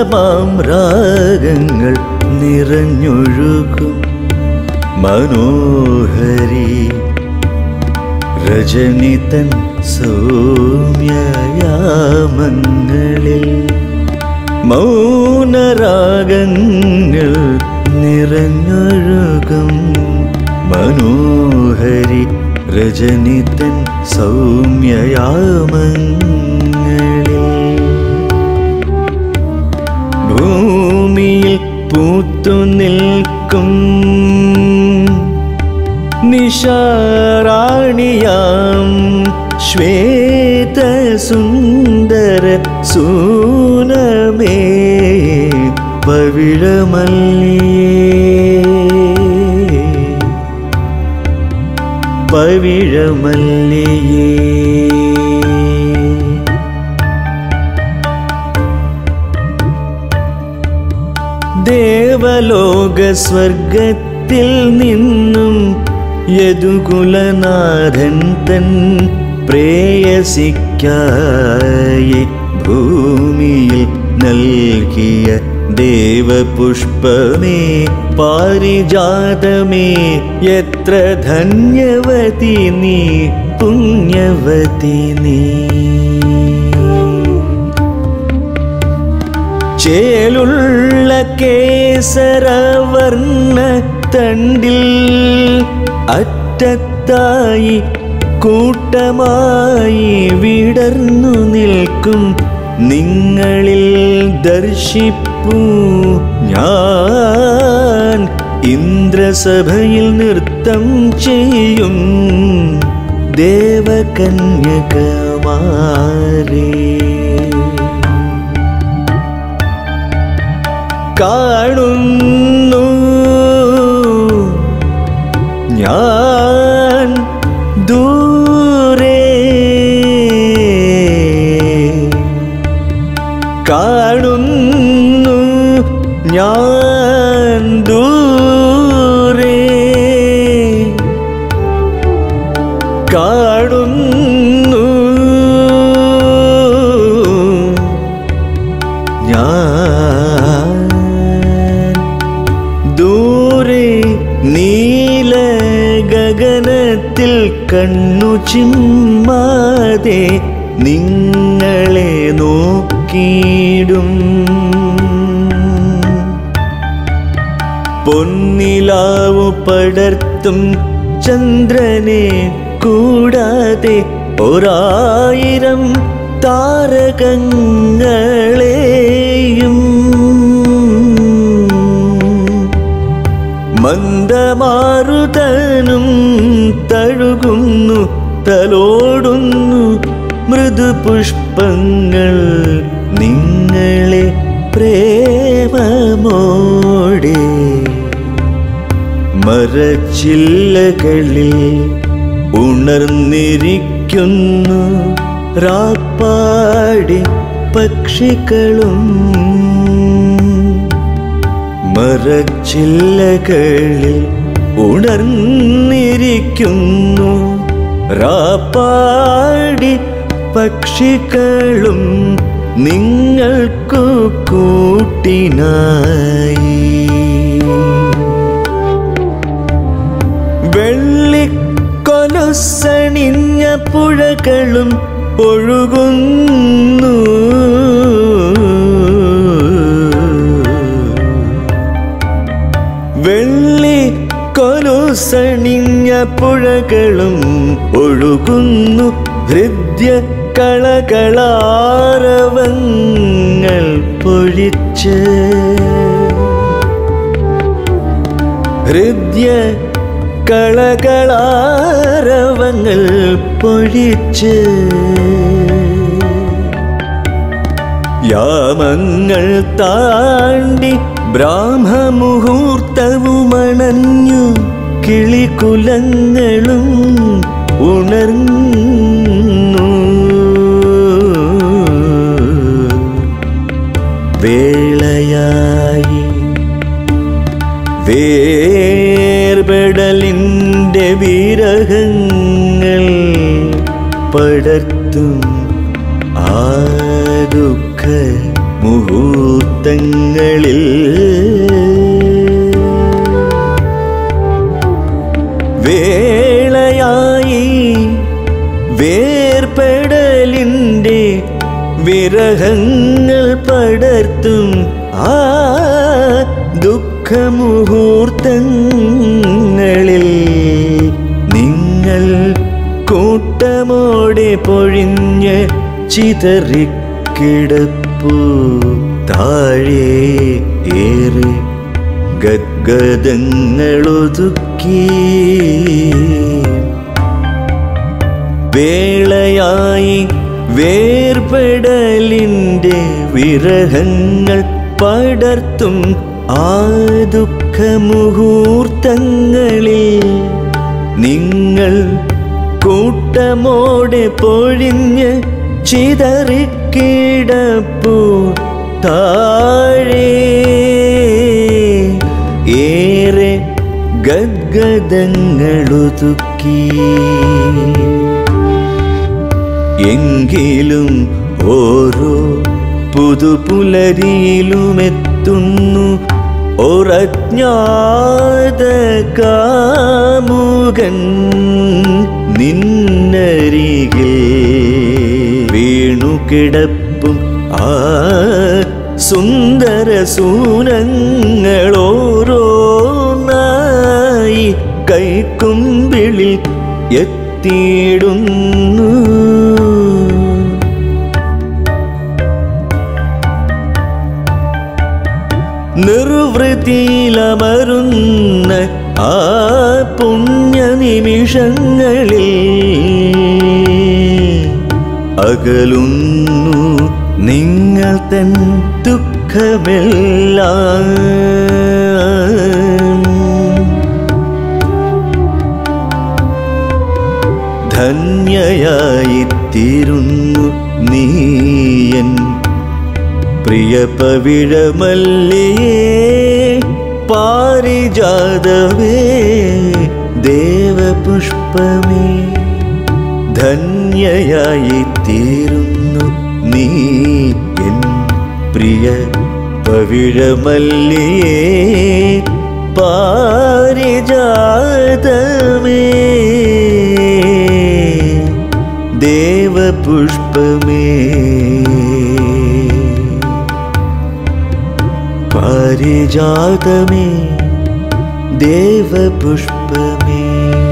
മധുരമാം രാഗങ്ങൾ നിറഞ്ഞൊഴുകും മനോഹരി രജനിതൻ സൗമ്യയാമങ്ങളിൽ മൗനരാഗങ്ങൾ നിറഞ്ഞൊഴുകും മനോഹരി രജനിതൻ സൗമ്യയാമങ്ങളിൽ ഭൂമിയിൽ പൂത്തു നിൽക്കും നിശാറാണിയാം ശ്വേത സുന്ദര സൂനമേ പവിഴമല്ലിയേ പവിഴമല്ലിയേ ദേവലോക സ്വർഗത്തിൽ നിന്നും യദുകുലനാഥൻ തൻ പ്രേയസിക്കായി ഭൂമിയിൽ നൽകിയ ദേവപുഷ്പമേ പാരിജാതമേ എത്ര ധന്യവതി നീ പുണ്യവതി നീ ചേലുള്ള കേസരവർണ്ണ തണ്ടിൽ അറ്റത്തായി കൂട്ടമായി വിടർന്നു നിൽക്കും നിങ്ങളിൽ ദർശിപ്പൂ ഞാൻ ഇന്ദ്രസഭയിൽ നൃത്തം ചെയ്യും ദേവകന്യകമാരേ കാണുന്നു ഞാൻ ദൂരെ കാണുന്നു ഞാൻ ദൂരെ കാണുന്നു ഞാൻ ദൂരെ നീല ഗഗനത്തിൽ കണ്ണു ചിമ്മാതെ നിങ്ങളെ നോക്കിയിടും പൊന്നിലാവു പടർത്തും ചന്ദ്രനെ കൂടാതെ ഒരായിരം താരകങ്ങളെയും മന്ദമാരുതനും തഴുകുന്നു തലോടുന്നു മൃദുപുഷ്പങ്ങൾ നിങ്ങളെ പ്രേമമോടെ മരച്ചില്ലകളിൽ ഉണർന്നിരിക്കുന്നു രാപ്പാടി പക്ഷികളും മരച്ചില്ലകളിൽ ഉണർന്നിരിക്കുന്നു രാപ്പാടി പക്ഷികളും നിങ്ങൾക്കു കൂട്ടിനായി വെള്ളിക്കൊലുസണിഞ്ഞ പുഴകളും ഒഴുകുന്നു വെള്ളി കൊലുസണിഞ്ഞ പുഴകളും ഒഴുകുന്നു ഹൃദ്യ കളകളാരവങ്ങൾ പൊഴിച്ച് ഹൃദ്യ കളകളാരവങ്ങൾ പൊഴിച്ച് യാമങ്ങൾ താണ്ടി ബ്രാഹ്മമുഹൂർത്തവുമണഞ്ഞു കിളികുലങ്ങളും ഉണർന്നു വേളയായി വേർപെടലിൻ്റെ വിരഹങ്ങൾ പടർത്തും ആ ദുഃഖ മുഹൂർത്ത മുഹൂർത്തങ്ങളിൽ വേളയായി വേർപെടലിൻ്റെ വിരഹങ്ങൾ പടർത്തും ആ ദുഃഖമുഹൂർത്തങ്ങളിൽ നിങ്ങൾ കൂട്ടമോടെ പൊഴിഞ്ഞ് ചിതറിക്കിടപ്പു താഴെ ഏറെ ഗദ്ഗദങ്ങളൊതുക്കി വേളയായി വേർപെടലിൻ്റെ വിരഹങ്ങൾ പടർത്തും ആ ദുഃഖമുഹൂർത്തങ്ങളിൽ നിങ്ങൾ കൂട്ടമോടെ പൊഴിഞ്ഞ് ചിതറിക്കിടപ്പു താഴെ ഏറെ ഗദ്ഗദങ്ങളൊതുക്കി എങ്കിലും ഓരോ പുതുപുലരിയിലുമെത്തുന്നു ഒരജ്ഞാത കാമുകൻ നിന്നരികിൽ വീണുകിടപ്പും ആ സുന്ദര സൂനങ്ങളോരോന്നായി കൈക്കുമ്പിളിൽ എത്തിയിടുന്നു നിർവൃത്തിയിലമരുന്ന ആ പുണ്യനിമിഷങ്ങളിൽ അകലുന്നു നിങ്ങൾ തൻ ദുഃഖമെല്ലാം ധന്യയായിത്തീരുന്നു നീയൻ പ്രിയ പവിഴമല്ലേ പാരിജാതവേ ദേവപുഷ്പമേ ധന്യയായിത്തീരുന്നു നീ എൻ പ്രിയ പവിഴമല്ലേ പാരിജാതമേ ദേവപുഷ്പമേ പാരിജാതമേ ദേവപുഷ്പമേ